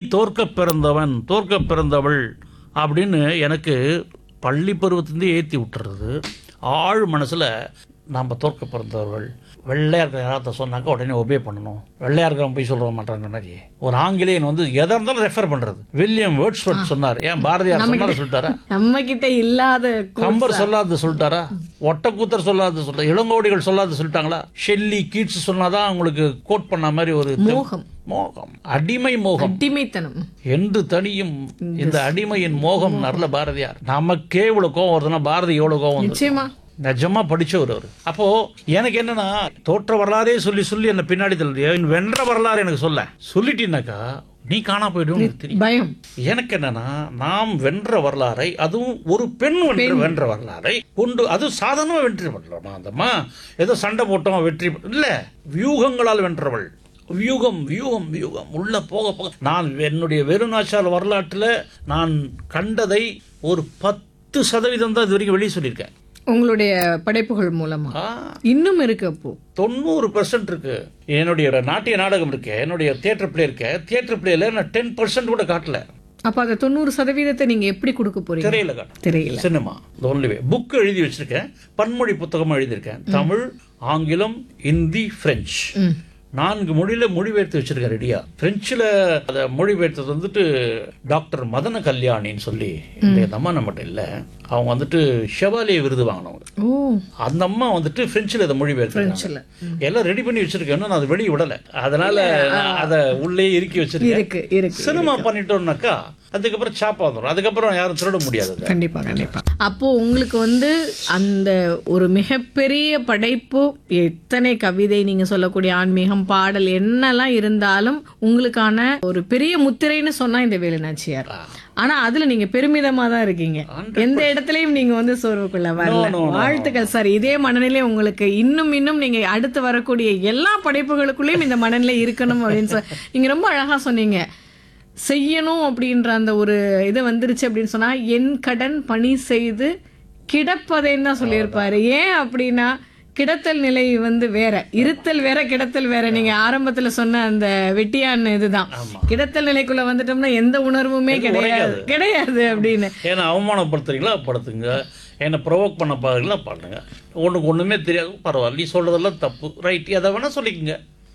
தோற்க பிறந்தவன் தோற்க பிறந்தவள் அப்படின்னு எனக்கு பள்ளி பருவத்திலேருந்து ஏற்றி விட்டுறது ஆழ் மனசில் நாம் தோற்க பிறந்தவர்கள் வெள்ளையா இருக்கிற யாராவது சொன்னாக்கா உடனே ஒபே பண்ணணும் வெள்ளையா இருக்கிறவன் போய் சொல்ல மாட்டாங்க மாதிரி ஒரு ஆங்கிலேயன் வந்து எதா இருந்தாலும் ரெஃபர் பண்றது வில்லியம் வேர்ட்ஸ்வர்த் சொன்னார் ஏன் பாரதியார் சொன்னார் சொல்லிட்டாரா நம்ம கிட்ட இல்லாத கு- கம்பர் சொல்லாது சொல்லிட்டாரா ஒட்டக்கூத்தர் சொல்லாது சொல்லிட்டா இளங்கோடிகள் சொல்லாது சொல்லிட்டாங்களா ஷெல்லி கீட்ஸ் சொன்னாதான் அவங்களுக்கு கோட் பண்ண மாதிரி ஒரு தெ- மோகம் மோகம் அடிமை மோகம் அடிமைத்தனம் என்று தனியும் இந்த அடிமையின் மோகம் நல்ல பாரதியார் நமக்கே இவ்வளவு கோவம் வருதுன்னா பாரதி எவ்வளவு கோவம் வந்து நிச்சயமா நிஜமா படிச்சவர் அவர் அப்போ எனக்கு என்னன்னா தோற்ற வரலாறே சொல்லி சொல்லி என்ன பின்னாடி தள்ளுது என் வென்ற வரலாறு எனக்கு சொல்ல சொல்லிட்டீனாக்கா நீ காணா போயிடும் எனக்கு தெரியும் பயம் எனக்கு என்னன்னா நாம் வென்ற வரலாறை அதுவும் ஒரு பெண் வென்ற வென்ற வரலாறை கொண்டு அது சாதாரணமா வெற்றி பண்ணலாமா அந்தம்மா ஏதோ சண்டை போட்டோம் வெற்றி பெ- இல்ல வியூகங்களால் வென்றவள் வியூகம் வியூகம் வியூகம் உள்ள போக போக நான் என்னுடைய வெறுநாச்சார் வரலாற்றுல நான் கண்டதை ஒரு பத்து சதவீதம் தான் இது வரைக்கும் வெளியே சொல்லியிருக்கேன் உங்களுடைய படைப்புகள் மூலமா ஆ, இன்னும் இருக்கு அப்போ தொண்ணூறு பெர்சன்ட் இருக்கு என்னுடைய நாட்டிய நாடகம் இருக்கு என்னுடைய தியேட்டர் பிளே இருக்கு தியேட்டர் பிளேல நான் டென் பர்சன்ட் கூட காட்டல அப்ப அந்த தொண்ணூறு சதவீதத்தை நீங்க எப்படி கொடுக்க போறீங்க திரையில காட்டல தெரியல சினிமா ஒன்லி புக் எழுதி வச்சிருக்கேன் பன்மொழி புத்தகமும் எழுதியிருக்கேன் தமிழ் ஆங்கிலம் இந்தி பிரெஞ்சு ம். நான்கு மொழியில மொழிபெயர்த்து வச்சிருக்கேன் ரெடியா பிரெஞ்சுல அதை மொழிபெயர்த்தது வந்துட்டு டாக்டர் மதன கல்யாணின்னு சொல்லி இந்த அம்மா நம்மகிட்ட இல்ல அவங்க வந்துட்டு ஷெவாலிய விருது வாங்கினவங்க ஓ அந்த அம்மா வந்துட்டு பிரெஞ்சுல அதை மொழிபெயர்த்து பிரெஞ்சுல. எல்லாம் ரெடி பண்ணி வச்சிருக்கேன் நான் அதை வெளியே விடல அதனால நான் அதை உள்ளே இறுக்கி வச்சிருக்கேன் இருக்கு இருக்கு சினிமா பண்ணிட்டோம்னாக்கா அதுக்கப்புறம் சாப்பா வந்துடும் அதுக்கப்புறம் யாரும் திருட முடியாது அதை. கண்டிப்பா கண்டிப்பா அப்போ உங்களுக்கு வந்து அந்த ஒரு மிகப்பெரிய படைப்பு எத்தனை கவிதை நீங்க சொல்லக்கூடிய ஆன்மீகம் பாடல் என்னெல்லாம் இருந்தாலும் உங்களுக்கான ஒரு பெரிய முத்திரைன்னு சொன்னா இந்த வேலுநாச்சியார் ஆனா அதுல நீங்க பெருமிதமா தான் இருக்கீங்க எந்த இடத்துலயும் நீங்க வந்து சோர்வுக்குள்ள வரல No, no, no, வாழ்த்துக்கள் சார் இதே மனநிலை உங்களுக்கு இன்னும் இன்னும் நீங்க அடுத்து வரக்கூடிய எல்லா படைப்புகளுக்குள்ளேயும் இந்த மனநிலை இருக்கணும் அப்படின்னு சொ- நீங்க ரொம்ப அழகா சொன்னீங்க செய்யணும் அப்படின்ற அந்த ஒரு இது வந்துருச்சு அப்படின்னு சொன்னா என் கடன் பணி செய்து கிடப்பதைன்னு தான் சொல்லியிருப்பாரு ஏன் அப்படின்னா கிடத்தல் நிலை வந்து வேற இருத்தல் வேற கிடத்தல் வேற நீங்க ஆரம்பத்துல சொன்ன அந்த வெட்டியான் இதுதான் கிடத்தல் நிலைக்குள்ள வந்துட்டோம்னா எந்த உணர்வுமே கிடையாது கிடையாது அப்படின்னு ஏன்னா அவமானப்படுத்துறீங்களா படுத்துங்க என்னை ப்ரொவோக் பண்ண பாருங்களா பண்ணுங்க ஒண்ணுக்கு ஒண்ணுமே தெரியாது பரவாயில்ல நீ சொல்றதெல்லாம் தப்பு ரைட் எதை வேணா சொல்லிக்கங்க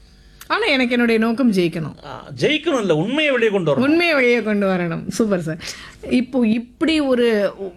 ஆனா எனக்கு என்னுடைய நோக்கம் ஜெயிக்கணும் ஆ, ஜெயிக்கணும் இல்லை உண்மையை வெளியே கொண்டு வரணும் உண்மையை வெளியே கொண்டு வரணும் சூப்பர் சார் இப்போ இப்படி ஒரு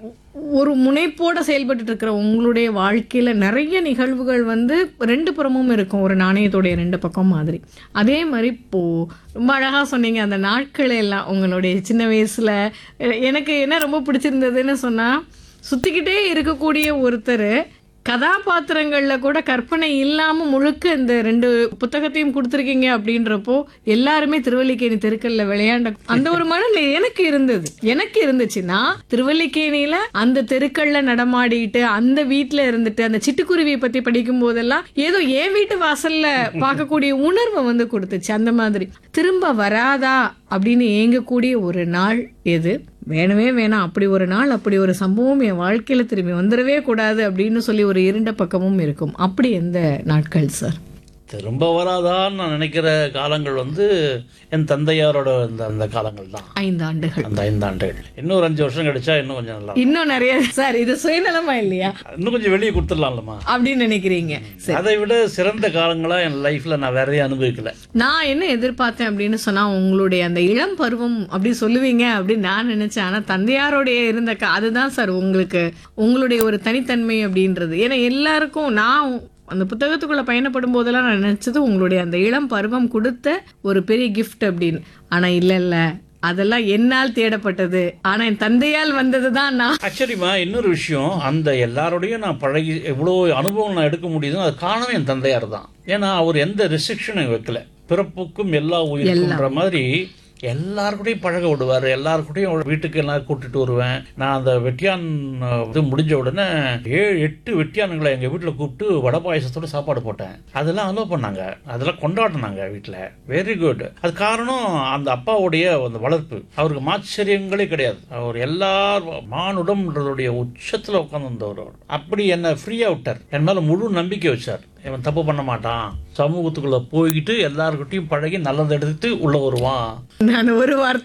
ஒரு முனைப்போட செயல்பட்டு இருக்கிற உங்களுடைய வாழ்க்கையில நிறைய நிகழ்வுகள் வந்து ரெண்டு புறமும் இருக்கும் ஒரு நாணயத்துடைய ரெண்டு பக்கம் மாதிரி அதே மாதிரி இப்போ ரொம்ப அழகா சொன்னீங்க அந்த நாட்கள் எல்லாம் உங்களுடைய சின்ன வயசுல எ- எனக்கு என்ன ரொம்ப பிடிச்சிருந்ததுன்னு சொன்னா சுத்திக்கிட்டே இருக்கக்கூடிய ஒருத்தர் கதாபாத்திரங்கள்ல கூட கற்பனை இல்லாம முழுக்க இந்த ரெண்டு புத்தகத்தையும் கொடுத்துருக்கீங்க அப்படின்றப்போ எல்லாருமே திருவல்லிக்கேணி தெருக்கல்ல விளையாண்ட அந்த ஒரு மனநிலை எனக்கு இருந்தது எனக்கு இருந்துச்சு நான் திருவல்லிக்கேணியில அந்த தெருக்கள்ல நடமாடிட்டு அந்த வீட்ல இருந்துட்டு அந்த சிட்டுக்குருவியை பத்தி படிக்கும் போதெல்லாம் ஏதோ என் வீட்டு வாசல்ல பார்க்கக்கூடிய உணர்வை வந்து கொடுத்துச்சு அந்த மாதிரி திரும்ப வராதா அப்படின்னு ஏங்கக்கூடிய ஒரு நாள் எது வேணவே வேணாம் அப்படி ஒரு நாள் அப்படி ஒரு சம்பவம் என் வாழ்க்கையில திரும்பி வந்துடவே கூடாது அப்படின்னு சொல்லி ஒரு இருண்ட பக்கமும் இருக்கும் அப்படி எந்த நாட்கள் சார் திரும்ப வராதான்னு நான் நினைக்கிற காலங்கள் வந்து என் தந்தையாரோட இந்த அந்த காலங்கள் தான் ஐந்து ஆண்டுகள் அந்த ஐந்து ஆண்டுகள் இன்னொரு அஞ்சு வருஷம் கிடைச்சா இன்னும் கொஞ்சம் நல்லா இன்னும் நிறைய சார் இது சுயநலமா இல்லையா இன்னும் கொஞ்சம் வெளியே கொடுத்துடலாம்லம்மா அப்படின்னு நினைக்கிறீங்க சரி அதை விட சிறந்த காலங்களா என் லைஃப்ல நான் வேற எதையும் அனுபவிக்கல நான் என்ன எதிர்பார்த்தேன் அப்படின்னு சொன்னா உங்களுடைய அந்த இளம் பருவம் அப்படி சொல்லுவீங்க அப்படின்னு நான் நினைச்சேன் ஆனா தந்தையாரோடைய இருந்த க- அதுதான் சார் உங்களுக்கு உங்களுடைய ஒரு தனித்தன்மை அப்படின்றது ஏன்னா எல்லாருக்கும் நான் அந்த புத்தகத்துக்குள்ள பயணப்படும் போதெல்லாம் நான் நினைச்சது உங்களுடைய அந்த இளம் பருவம் கொடுத்த ஒரு பெரிய கிஃப்ட் அப்படின்னு ஆனா இல்ல இல்ல அதெல்லாம் என்னால் தேடப்பட்டது ஆனா என் தந்தையால் வந்தது தான் நான் ஆக்சுவலிமா இன்னொரு விஷயம் அந்த எல்லாரோடையும் நான் பழகி எவ்வளோ அனுபவம் நான் எடுக்க முடியுதோ அது காரணம் என் தந்தையார் தான் ஏன்னா அவர் எந்த ரெஸ்ட்ரிக்ஷனும் வைக்கல பிறப்புக்கும் எல்லா உயிருக்குன்ற மாதிரி எல்லாருக்கூடயும் பழக விடுவார் எல்லாருக்கூடயும் வீட்டுக்கு எல்லாம் கூட்டிட்டு வருவேன் நான் அந்த வெட்டியான் அஹ், இது முடிஞ்ச உடனே ஏழு எட்டு வெட்டியானுங்களை எங்கள் வீட்டில் கூப்பிட்டு வடை பாயசத்தோட சாப்பாடு போட்டேன் அதெல்லாம் அலோவ் பண்ணாங்க அதெல்லாம் கொண்டாடினாங்க வீட்டில் வெரி குட் அது காரணம் அந்த அப்பாவுடைய அந்த வளர்ப்பு அவருக்கு மாச்சரியங்களே கிடையாது அவர் எல்லார் மானுடம்ன்றதுடைய உச்சத்தில் உட்காந்துருந்தவர் அவர் அப்படி என்னை ஃப்ரீயாக விட்டார் என் மேலே முழு நம்பிக்கை வச்சார் இவன் தப்பு பண்ண மாட்டான் சமூகத்துக்குள்ள போய்கிட்டு எல்லாருக்கிட்டையும் பழகி நல்லதை எடுத்துட்டு உள்ள வருவான் நான் ஒரு வார்த்தை